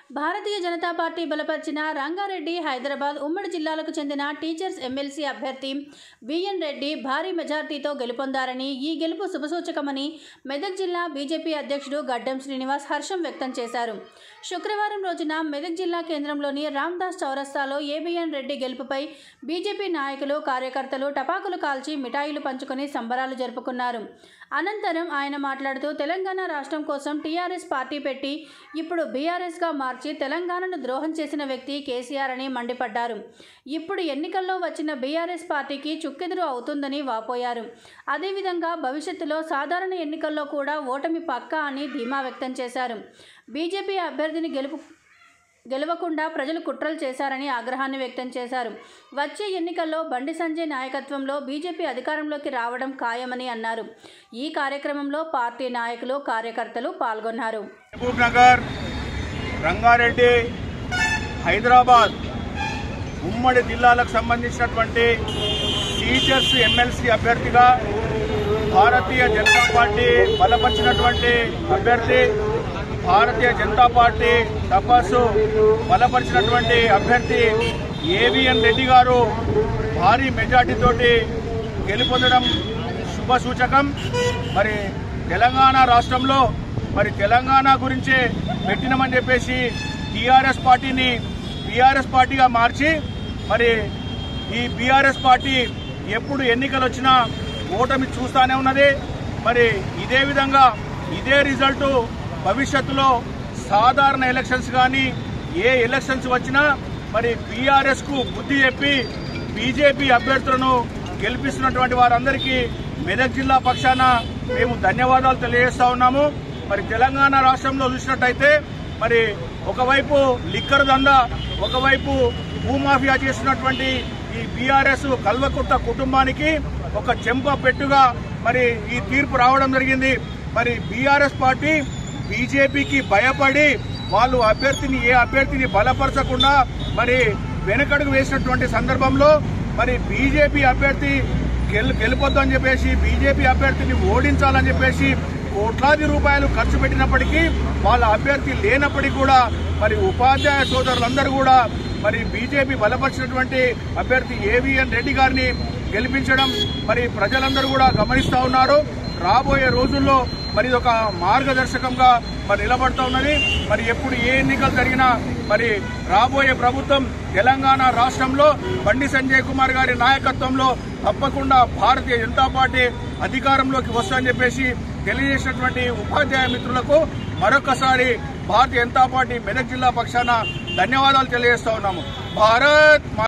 భారతీయ Janata party బలపరిచిన రంగారెడ్డి హైదరాబాద్ ఉమ్మడి జిల్లాలకు చెందిన టీచర్స్ ఎమ్మెల్సీ అభ్యర్థి విఎన్ రెడ్డి భారీ మెజార్టీతో గెలుపొందారని ఈ గెలుపు శుభసూచకమని మెదక్ జిల్లా బీజేపీ అధ్యక్షుడు గడ్డం శ్రీనివాస్ హర్షం వ్యక్తం చేశారు శుక్రవారం రోజున మెదక్ జిల్లా కేంద్రంలోని రామ్దాస్ చౌరస్తాలో ఏబిఎన్ రెడ్డి గెలుపుపై బీజేపీ నాయకులు కార్యకర్తలు టపాకులు కాల్చి మిఠాయిలు పంచుకొని సంబరాలు జరుపుకున్నారు అనంతరం ఆయన మాట్లాడుతూ తెలంగాణ రాష్ట్రం కోసం టీఆర్ఎస్ పార్టీ పెట్టి ఇప్పుడు బీఆర్ఎస్గా మార్చి తెలంగాణను ద్రోహం చేసిన వ్యక్తి కేసీఆర్ అని మండిపడ్డారు ఇప్పుడు ఎన్నికల్లో వచ్చిన బీఆర్ఎస్ పార్టీకి చుక్కెదురు అవుతుందని వాపోయారు అదేవిధంగా భవిష్యత్తులో సాధారణ ఎన్నికల్లో కూడా ఓటమి పక్కా అని ధీమా వ్యక్తం చేశారు బీజేపీ అభ్యర్థిని గెలుపు గెలవకుండా ప్రజలు కుట్రలు చేశారని ఆగ్రహాన్ని వ్యక్తం చేశారు వచ్చే ఎన్నికల్లో బండి సంజయ్ నాయకత్వంలో బీజేపీ అధికారంలోకి రావడం ఖాయమని అన్నారు ఈ కార్యక్రమంలో పార్టీ నాయకులు కార్యకర్తలు పాల్గొన్నారు మహబూబ్ నగర్ రంగారెడ్డి హైదరాబాద్ ఉమ్మడి జిల్లాలకు సంబంధించినటువంటి టీచర్స్ ఎమ్మెల్సీ అభ్యర్థిగా భారతీయ జనతా పార్టీ బలపరిచినటువంటి అభ్యర్థి భారతీయ జనతా పార్టీ తపస్సు బలపరిచినటువంటి అభ్యర్థి ఏవిఎన్ రెడ్డి గారు భారీ మెజార్టీతోటి గెలుపొందడం శుభ సూచకం మరి తెలంగాణ రాష్ట్రంలో మరి తెలంగాణ గురించే పెట్టినామని చెప్పేసి టీఆర్ఎస్ పార్టీని బీఆర్ఎస్ పార్టీగా మార్చి మరి ఈ బీఆర్ఎస్ పార్టీ ఎప్పుడు ఎన్నికలు వచ్చినా ఓటమి చూస్తానే ఉన్నది మరి ఇదే విధంగా ఇదే రిజల్ట్ భవిష్యత్తులో సాధారణ ఎలక్షన్స్ కానీ ఏ ఎలక్షన్స్ వచ్చినా మరి బీఆర్ఎస్ కు బుద్ధి చెప్పి బీజేపీ అభ్యర్థులను గెలిపిస్తున్నటువంటి వారందరికీ మెదక్ జిల్లా పక్షాన మేము ధన్యవాదాలు తెలియజేస్తా ఉన్నాము మరి తెలంగాణ రాష్ట్రంలో చూసినట్టయితే మరి ఒకవైపు లిక్కర్ దందా ఒకవైపు భూమాఫియా చేస్తున్నటువంటి ఈ బీఆర్ఎస్ కల్వకుట్ట కుటుంబానికి ఒక చెంప పెట్టుగా మరి ఈ తీర్పు రావడం జరిగింది మరి బీఆర్ఎస్ పార్టీ బీజేపీకి భయపడి వాళ్ళు అభ్యర్థిని ఏ అభ్యర్థిని బలపరచకుండా మరి వెనకడుగు వేసినటువంటి సందర్భంలో మరి బీజేపీ అభ్యర్థి గెలు గెలుపొద్దని చెప్పేసి బీజేపీ అభ్యర్థిని ఓడించాలని చెప్పేసి కోట్లాది రూపాయలు ఖర్చు పెట్టినప్పటికీ వాళ్ళ అభ్యర్థి లేనప్పటికీ కూడా మరి ఉపాధ్యాయ సోదరులందరూ కూడా మరి బీజేపీ బలపరిచినటువంటి అభ్యర్థి ఏవిఎన్ రెడ్డి గారిని గెలిపించడం మరి ప్రజలందరూ కూడా గమనిస్తా ఉన్నారు రాబోయే రోజుల్లో మరి ఇది ఒక మార్గదర్శకంగా మరి నిలబడుతూ ఉన్నది మరి ఎప్పుడు ఏ ఎన్నికలు జరిగినా మరి రాబోయే ప్రభుత్వం తెలంగాణ రాష్ట్రంలో బండి సంజయ్ కుమార్ గారి నాయకత్వంలో తప్పకుండా భారతీయ జనతా పార్టీ అధికారంలోకి వస్తుందని చెప్పేసి తెలియజేసినటువంటి ఉపాధ్యాయ మిత్రులకు మరొకసారి భారతీయ జనతా పార్టీ మెదక్ జిల్లా పక్షాన ధన్యవాదాలు తెలియజేస్తా ఉన్నాము భారత్ మా-